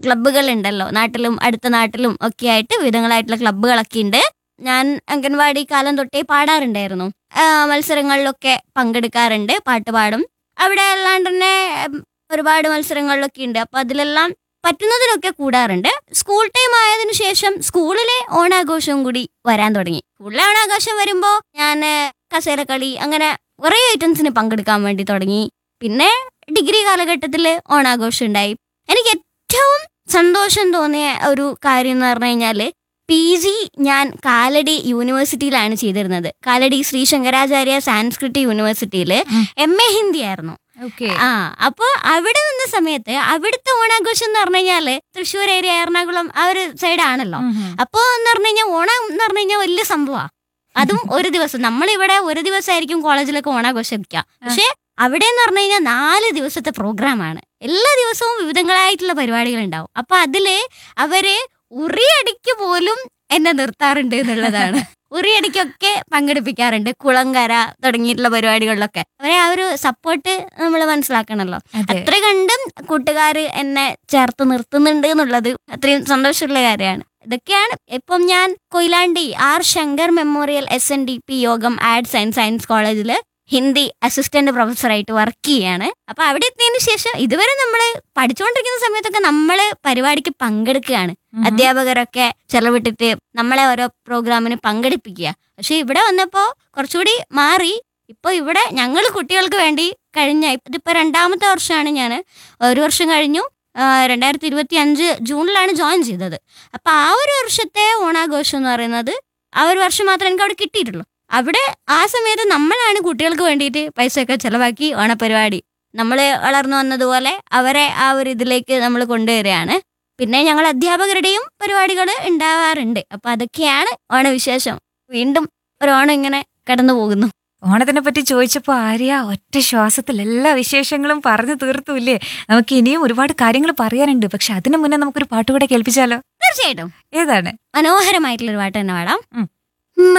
ക്ലബ്ബുകൾ ഉണ്ടല്ലോ നാട്ടിലും അടുത്ത നാട്ടിലും ഒക്കെ ആയിട്ട് വിവിധങ്ങളായിട്ടുള്ള ക്ലബ്ബുകളൊക്കെ ഉണ്ട് ഞാൻ അംഗൻവാടി കാലം തൊട്ടേ പാടാറുണ്ടായിരുന്നു ആ, മത്സരങ്ങളിലൊക്കെ പങ്കെടുക്കാറുണ്ട് പാട്ട് പാടും അവിടെ അല്ലാണ്ട് തന്നെ ഉം, ഒരുപാട് മത്സരങ്ങളിലൊക്കെ ഉണ്ട് അപ്പൊ അതിലെല്ലാം പറ്റുന്നതിനൊക്കെ കൂടാറുണ്ട് സ്കൂൾ ടൈം ആയതിനു ശേഷം സ്കൂളിലെ ഓണാഘോഷവും കൂടി വരാൻ തുടങ്ങി സ്കൂളിലെ ഓണാഘോഷം വരുമ്പോ ഞാൻ കസേരക്കളി അങ്ങനെ കുറേ ഐറ്റംസിന് പങ്കെടുക്കാൻ വേണ്ടി തുടങ്ങി പിന്നെ ഡിഗ്രി കാലഘട്ടത്തിൽ ഓണാഘോഷം ഉണ്ടായി എനിക്ക് ഏറ്റവും സന്തോഷം തോന്നിയ ഒരു കാര്യം എന്ന് പറഞ്ഞു കഴിഞ്ഞാല് പി ജി ഞാൻ കാലടി യൂണിവേഴ്സിറ്റിയിലാണ് ചെയ്തിരുന്നത് കാലടി ശ്രീ ശങ്കരാചാര്യ സാൻസ്ക്രിറ്റ് യൂണിവേഴ്സിറ്റിയിൽ ഉം. എം എ ഹിന്ദി ആയിരുന്നു ഓക്കെ ആ അപ്പൊ അവിടെ നിന്ന സമയത്ത് അവിടുത്തെ ഓണാഘോഷം എന്ന് പറഞ്ഞു കഴിഞ്ഞാല് തൃശ്ശൂർ ഏരിയ എറണാകുളം ആ ഒരു സൈഡാണല്ലോ അപ്പൊ എന്ന് പറഞ്ഞു കഴിഞ്ഞാൽ ഓണം എന്ന് പറഞ്ഞു കഴിഞ്ഞാൽ വലിയ സംഭവമാണ് അതും ഒരു ദിവസം നമ്മളിവിടെ ഒരു ദിവസമായിരിക്കും കോളേജിലൊക്കെ ഓണാഘോഷിക്കുക പക്ഷെ അവിടെ എന്ന് പറഞ്ഞു കഴിഞ്ഞാൽ നാല് ദിവസത്തെ പ്രോഗ്രാമാണ് എല്ലാ ദിവസവും വിവിധങ്ങളായിട്ടുള്ള പരിപാടികൾ ഉണ്ടാവും അപ്പൊ അതില് അവര് ഉറിയടിക്ക് പോലും എന്നെ നിർത്താറുണ്ട് എന്നുള്ളതാണ് ഉറിയടിക്കൊക്കെ പങ്കെടുപ്പിക്കാറുണ്ട് കുളങ്കര തുടങ്ങിയിട്ടുള്ള പരിപാടികളിലൊക്കെ അവരെ ആ ഒരു സപ്പോർട്ട് നമ്മൾ മനസ്സിലാക്കണല്ലോ അതെ അത്ര കണ്ടും കൂട്ടുകാർ എന്നെ ചേർത്ത് നിർത്തുന്നുണ്ട് എന്നുള്ളത് അത്രയും സന്തോഷമുള്ള കാര്യമാണ് ഇതൊക്കെയാണ് ഇപ്പം ഞാൻ Koyilandy R Shankar memorial S N D P Yogam arts and science കോളേജിൽ ഹിന്ദി അസിസ്റ്റന്റ് പ്രൊഫസറായിട്ട് വർക്ക് ചെയ്യാണ് അപ്പൊ അവിടെ എത്തിയതിനു ശേഷം ഇതുവരെ നമ്മൾ പഠിച്ചുകൊണ്ടിരിക്കുന്ന സമയത്തൊക്കെ നമ്മൾ പരിപാടിക്ക് പങ്കെടുക്കുകയാണ് അധ്യാപകരൊക്കെ ചെലവിട്ടിട്ട് നമ്മളെ ഓരോ പ്രോഗ്രാമിന് പങ്കെടുപ്പിക്കുക പക്ഷെ ഇവിടെ വന്നപ്പോ കുറച്ചുകൂടി മാറി ഇപ്പൊ ഇവിടെ ഞങ്ങൾ കുട്ടികൾക്ക് വേണ്ടി കഴിഞ്ഞ ഇതിപ്പോ രണ്ടാമത്തെ വർഷമാണ് ഞാൻ ഒരു വർഷം കഴിഞ്ഞു ആ, രണ്ടായിരത്തി ഇരുപത്തി അഞ്ച് ജൂണിലാണ് ജോയിൻ ചെയ്തത് അപ്പൊ ആ ഒരു വർഷത്തെ ഓണാഘോഷം എന്ന് പറയുന്നത് ആ ഒരു വർഷം മാത്രമേ എനിക്ക് അവിടെ കിട്ടിയിട്ടുള്ളൂ അവിടെ ആ സമയത്ത് നമ്മളാണ് കുട്ടികൾക്ക് വേണ്ടിയിട്ട് പൈസയൊക്കെ ചെലവാക്കി ഓണപരിപാടി നമ്മൾ വളർന്നു വന്നതുപോലെ അവരെ ആ ഒരു ഇതിലേക്ക് നമ്മൾ കൊണ്ടുവരികയാണ് പിന്നെ ഞങ്ങൾ അധ്യാപകരുടെയും പരിപാടികൾ ഉണ്ടാവാറുണ്ട് അപ്പൊ അതൊക്കെയാണ് ഓണവിശേഷം വീണ്ടും ഒരു ഓണം ഇങ്ങനെ കടന്നു പോകുന്നു ഓണത്തിനെ പറ്റി ചോദിച്ചപ്പോ ആര്യ ഒറ്റ ശ്വാസത്തിൽ എല്ലാ വിശേഷങ്ങളും പറഞ്ഞു തീർത്തൂല്ലേ നമുക്ക് ഇനിയും ഒരുപാട് കാര്യങ്ങൾ പറയാനുണ്ട് പക്ഷെ അതിനു മുന്നേ നമുക്കൊരു പാട്ട് കൂടെ കേൾപ്പിച്ചാലോ തീർച്ചയായിട്ടും ഏതാണ് മനോഹരമായിട്ടുള്ള ഒരു പാട്ട് തന്നെ പാടാം ഉം.